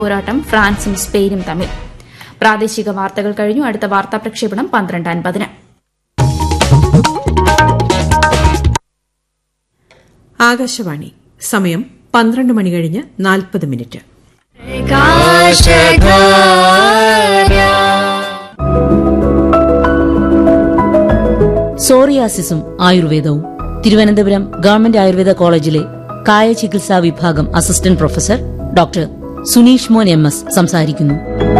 പോരാട്ടം ഫ്രാൻസും സ്പെയിനും തമ്മിൽ പ്രാദേശിക വാർത്തകൾ കഴിഞ്ഞു അടുത്ത വാർത്താ പ്രക്ഷേപണം പന്ത്രണ്ട് അൻപതിന് ആകാശവാണി സമയം പന്ത്രണ്ട് മണി കഴിഞ്ഞ് നാൽപ്പത് മിനിറ്റ് സോറിയാസിസും ആയുർവേദവും തിരുവനന്തപുരം ഗവൺമെന്റ് ആയുർവേദ കോളേജിലെ കായ ചികിത്സാ വിഭാഗം അസിസ്റ്റന്റ് പ്രൊഫസർ ഡോക്ടർ സുനീഷ് മോൻ എം എസ് സംസാരിക്കുന്നു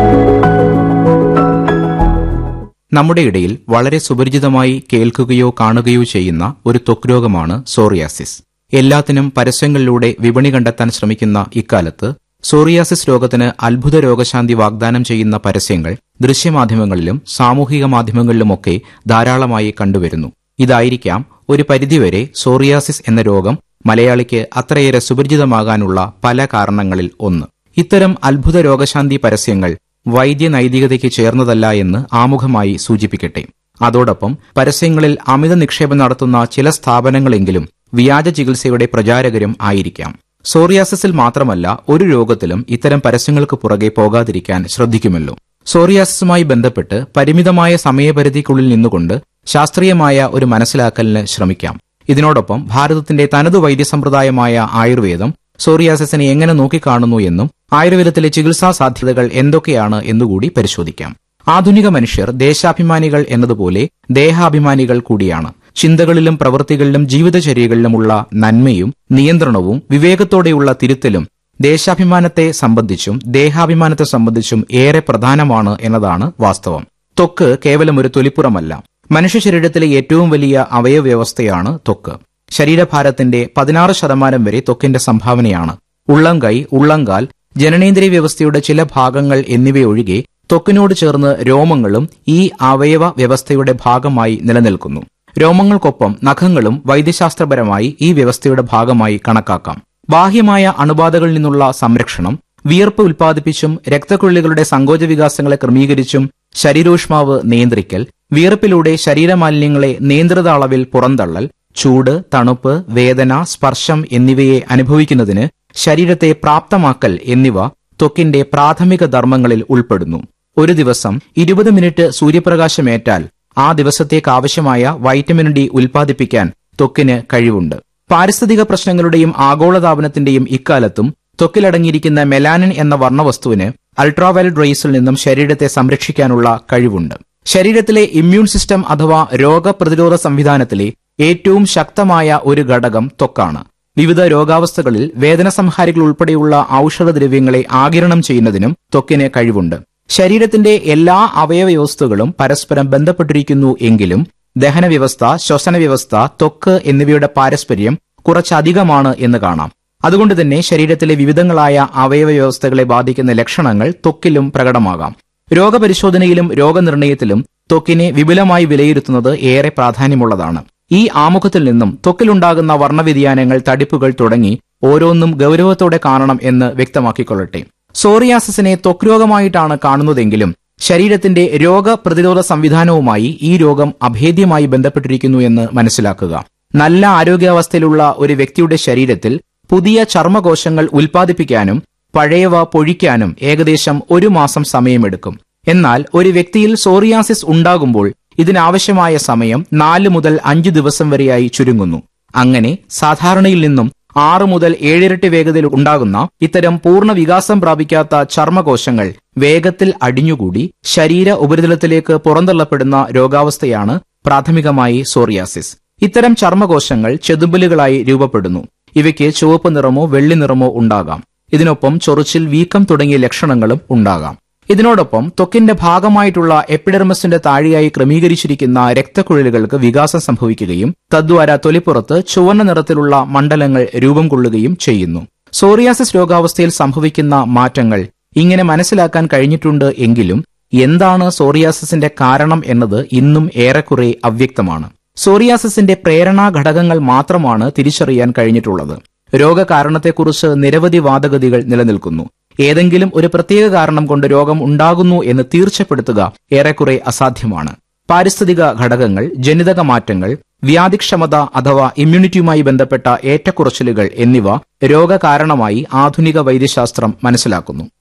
നമ്മുടെ ഇടയിൽ വളരെ സുപരിചിതമായി കേൾക്കുകയോ കാണുകയോ ചെയ്യുന്ന ഒരു ത്വക്ക് രോഗമാണ് സോറിയാസിസ് എല്ലാത്തിനും പരസ്യങ്ങളിലൂടെ വിപണി കണ്ടെത്താൻ ശ്രമിക്കുന്ന ഇക്കാലത്ത് സോറിയാസിസ് രോഗത്തിന് അത്ഭുത രോഗശാന്തി വാഗ്ദാനം ചെയ്യുന്ന പരസ്യങ്ങൾ ദൃശ്യമാധ്യമങ്ങളിലും സാമൂഹിക മാധ്യമങ്ങളിലുമൊക്കെ ധാരാളമായി കണ്ടുവരുന്നു ഇതായിരിക്കാം ഒരു പരിധിവരെ സോറിയാസിസ് എന്ന രോഗം മലയാളിക്ക് അത്രയേറെ സുപരിചിതമാകാനുള്ള പല കാരണങ്ങളിൽ ഒന്ന് ഇത്തരം അത്ഭുത രോഗശാന്തി പരസ്യങ്ങൾ വൈദ്യ നൈതികതയ്ക്ക് ചേർന്നതല്ല എന്ന് ആമുഖമായി സൂചിപ്പിക്കട്ടെ അതോടൊപ്പം പരസ്യങ്ങളിൽ അമിത നിക്ഷേപം നടത്തുന്ന ചില സ്ഥാപനങ്ങളെങ്കിലും വ്യാജ ചികിത്സയുടെ പ്രചാരകരും ആയിരിക്കാം സോറിയാസിസിൽ മാത്രമല്ല ഒരു രോഗത്തിലും ഇത്തരം പരസ്യങ്ങൾക്ക് പുറകെ പോകാതിരിക്കാൻ ശ്രദ്ധിക്കുമല്ലോ സോറിയാസിസുമായി ബന്ധപ്പെട്ട് പരിമിതമായ സമയപരിധിക്കുള്ളിൽ നിന്നുകൊണ്ട് ശാസ്ത്രീയമായ ഒരു മനസ്സിലാക്കലിന് ശ്രമിക്കാം ഇതിനോടൊപ്പം ഭാരതത്തിന്റെ തനതു വൈദ്യസമ്പ്രദായമായ ആയുർവേദം സോറിയാസിസിനെ എങ്ങനെ നോക്കിക്കാണുന്നു എന്നും ആയുർവേദത്തിലെ ചികിത്സാ സാധ്യതകൾ എന്തൊക്കെയാണ് എന്നുകൂടി പരിശോധിക്കാം ആധുനിക മനുഷ്യർ ദേശാഭിമാനികൾ എന്നതുപോലെ ദേഹാഭിമാനികൾ കൂടിയാണ് ചിന്തകളിലും പ്രവൃത്തികളിലും ജീവിതചര്യകളിലുമുള്ള നന്മയും നിയന്ത്രണവും വിവേകത്തോടെയുള്ള തിരുത്തലും ദേശാഭിമാനത്തെ സംബന്ധിച്ചും ദേഹാഭിമാനത്തെ സംബന്ധിച്ചും ഏറെ പ്രധാനമാണ് എന്നതാണ് വാസ്തവം ത്വക്ക് കേവലം ഒരു തൊലിപ്പുറമല്ല മനുഷ്യ ശരീരത്തിലെ ഏറ്റവും വലിയ അവയവ്യവസ്ഥയാണ് ത്വക്ക് ശരീരഭാരത്തിന്റെ പതിനാറ് ശതമാനം വരെ ത്വക്കിന്റെ സംഭാവനയാണ് ഉള്ളംകൈ ഉള്ളങ്കാൽ ജനനേന്ദ്രിയ വ്യവസ്ഥയുടെ ചില ഭാഗങ്ങൾ എന്നിവയൊഴികെ ത്വക്കിനോട് ചേർന്ന് രോമങ്ങളും ഈ അവയവ വ്യവസ്ഥയുടെ ഭാഗമായി നിലനിൽക്കുന്നു രോമങ്ങൾക്കൊപ്പം നഖങ്ങളും വൈദ്യശാസ്ത്രപരമായി ഈ വ്യവസ്ഥയുടെ ഭാഗമായി കണക്കാക്കാം ബാഹ്യമായ അണുബാധകളിൽ നിന്നുള്ള സംരക്ഷണം വിയർപ്പ് ഉൽപ്പാദിപ്പിച്ചും രക്തക്കുഴലുകളുടെ സങ്കോച വികാസങ്ങളെ ക്രമീകരിച്ചും ശരീരോഷ്മാവ് നിയന്ത്രിക്കൽ വിയർപ്പിലൂടെ ശരീരമാലിന്യങ്ങളെ നിയന്ത്രിത അളവിൽ പുറന്തള്ളൽ ചൂട് തണുപ്പ് വേദന സ്പർശം എന്നിവയെ അനുഭവിക്കുന്നതിന് ശരീരത്തെ പ്രാപ്തമാക്കൽ എന്നിവ ത്വക്കിന്റെ പ്രാഥമിക ധർമ്മങ്ങളിൽ ഉൾപ്പെടുന്നു ഒരു ദിവസം ഇരുപത് മിനിറ്റ് സൂര്യപ്രകാശമേറ്റാൽ ആ ദിവസത്തേക്ക് ആവശ്യമായ വൈറ്റമിൻ ഡി ഉൽപ്പാദിപ്പിക്കാൻ ത്വക്കിന് കഴിവുണ്ട് പാരിസ്ഥിതിക പ്രശ്നങ്ങളുടെയും ആഗോളതാപനത്തിന്റെയും ഇക്കാലത്തും ത്വക്കിലടങ്ങിയിരിക്കുന്ന മെലാനിൻ എന്ന വർണ്ണവസ്തുവിന് അൾട്രാവയലറ്റ് റേസിൽ നിന്നും ശരീരത്തെ സംരക്ഷിക്കാനുള്ള കഴിവുണ്ട് ശരീരത്തിലെ ഇമ്മ്യൂൺ സിസ്റ്റം അഥവാ രോഗപ്രതിരോധ സംവിധാനത്തിലെ ഏറ്റവും ശക്തമായ ഒരു ഘടകം ത്വക്കാണ് വിവിധ രോഗാവസ്ഥകളിൽ വേദന സംഹാരികൾ ഉൾപ്പെടെയുള്ള ഔഷധദ്രവ്യങ്ങളെ ആകിരണം ചെയ്യുന്നതിനും ത്വക്കിന് കഴിവുണ്ട് ശരീരത്തിന്റെ എല്ലാ അവയവവ്യവസ്ഥകളും പരസ്പരം ബന്ധപ്പെട്ടിരിക്കുന്നു എങ്കിലും ദഹന വ്യവസ്ഥ ശ്വസന വ്യവസ്ഥ ത്വക്ക് എന്നിവയുടെ പാരസ്പര്യം കുറച്ചധികമാണ് എന്ന് കാണാം അതുകൊണ്ട് തന്നെ ശരീരത്തിലെ വിവിധങ്ങളായ അവയവ വ്യവസ്ഥകളെ ബാധിക്കുന്ന ലക്ഷണങ്ങൾ ത്വക്കിലും പ്രകടമാകാം രോഗപരിശോധനയിലും രോഗനിർണയത്തിലും ത്വക്കിനെ വിപുലമായി വിലയിരുത്തുന്നത് ഏറെ പ്രാധാന്യമുള്ളതാണ് ഈ ആമുഖത്തിൽ നിന്നും ത്വക്കിലുണ്ടാകുന്ന വർണ്ണവ്യതിയാനങ്ങൾ തടിപ്പുകൾ തുടങ്ങി ഓരോന്നും ഗൗരവത്തോടെ കാണണം എന്ന് വ്യക്തമാക്കിക്കൊള്ളട്ടെ സോറിയാസിസിനെ ത്വക്ക് രോഗമായിട്ടാണ് കാണുന്നതെങ്കിലും ശരീരത്തിന്റെ രോഗപ്രതിരോധ സംവിധാനവുമായി ഈ രോഗം അഭേദ്യമായി ബന്ധപ്പെട്ടിരിക്കുന്നു എന്ന് മനസ്സിലാക്കുക നല്ല ആരോഗ്യാവസ്ഥയിലുള്ള ഒരു വ്യക്തിയുടെ ശരീരത്തിൽ പുതിയ ചർമ്മകോശങ്ങൾ ഉൽപ്പാദിപ്പിക്കാനും പഴയവ പൊഴിക്കാനും ഏകദേശം ഒരു മാസം സമയമെടുക്കും എന്നാൽ ഒരു വ്യക്തിയിൽ സോറിയാസിസ് ഉണ്ടാകുമ്പോൾ ഇതിനാവശ്യമായ സമയം നാല് മുതൽ അഞ്ച് ദിവസം വരെയായി ചുരുങ്ങുന്നു അങ്ങനെ സാധാരണയിൽ നിന്നും ആറ് മുതൽ ഏഴിരട്ടി വേഗതയിൽ ഉണ്ടാകുന്ന ഇത്തരം പൂർണ്ണ വികാസം പ്രാപിക്കാത്ത ചർമ്മകോശങ്ങൾ വേഗത്തിൽ അടിഞ്ഞുകൂടി ശരീര ഉപരിതലത്തിലേക്ക് പുറന്തള്ളപ്പെടുന്ന രോഗാവസ്ഥയാണ് പ്രാഥമികമായി സോറിയാസിസ് ഇത്തരം ചർമ്മകോശങ്ങൾ ചെതുമ്പലുകളായി രൂപപ്പെടുന്നു ഇവയ്ക്ക് ചുവപ്പ് നിറമോ വെള്ളി നിറമോ ഉണ്ടാകാം ഇതിനൊപ്പം ചൊറിച്ചിൽ വീക്കം തുടങ്ങിയ ലക്ഷണങ്ങളും ഉണ്ടാകാം ഇതിനോടൊപ്പം ത്വക്കിന്റെ ഭാഗമായിട്ടുള്ള എപ്പിഡെർമസിന്റെ താഴെയായി ക്രമീകരിച്ചിരിക്കുന്ന രക്തക്കുഴലുകൾക്ക് വികാസം സംഭവിക്കുകയും തദ്വാര തൊലിപ്പുറത്ത് ചുവന്ന നിറത്തിലുള്ള മണ്ഡലങ്ങൾ രൂപം കൊള്ളുകയും ചെയ്യുന്നു സോറിയാസിസ് രോഗാവസ്ഥയിൽ സംഭവിക്കുന്ന മാറ്റങ്ങൾ ഇങ്ങനെ മനസ്സിലാക്കാൻ കഴിഞ്ഞിട്ടുണ്ട് എങ്കിലും എന്താണ് സോറിയാസിസിന്റെ കാരണം എന്നത് ഇന്നും ഏറെക്കുറെ അവ്യക്തമാണ് സോറിയാസിസിന്റെ പ്രേരണാ ഘടകങ്ങൾ മാത്രമാണ് തിരിച്ചറിയാൻ കഴിഞ്ഞിട്ടുള്ളത് രോഗകാരണത്തെക്കുറിച്ച് നിരവധി വാദഗതികൾ നിലനിൽക്കുന്നു ഏതെങ്കിലും ഒരു പ്രത്യേക കാരണം കൊണ്ട് രോഗം ഉണ്ടാകുന്നു എന്ന് തീർച്ചപ്പെടുത്തുക ഏറെക്കുറെ അസാധ്യമാണ് പാരിസ്ഥിതിക ഘടകങ്ങൾ ജനിതക മാറ്റങ്ങൾ വ്യാധിക്ഷമത അഥവാ ഇമ്മ്യൂണിറ്റിയുമായി ബന്ധപ്പെട്ട ഏറ്റക്കുറച്ചിലുകൾ എന്നിവ രോഗകാരണമായി ആധുനിക വൈദ്യശാസ്ത്രം മനസ്സിലാക്കുന്നു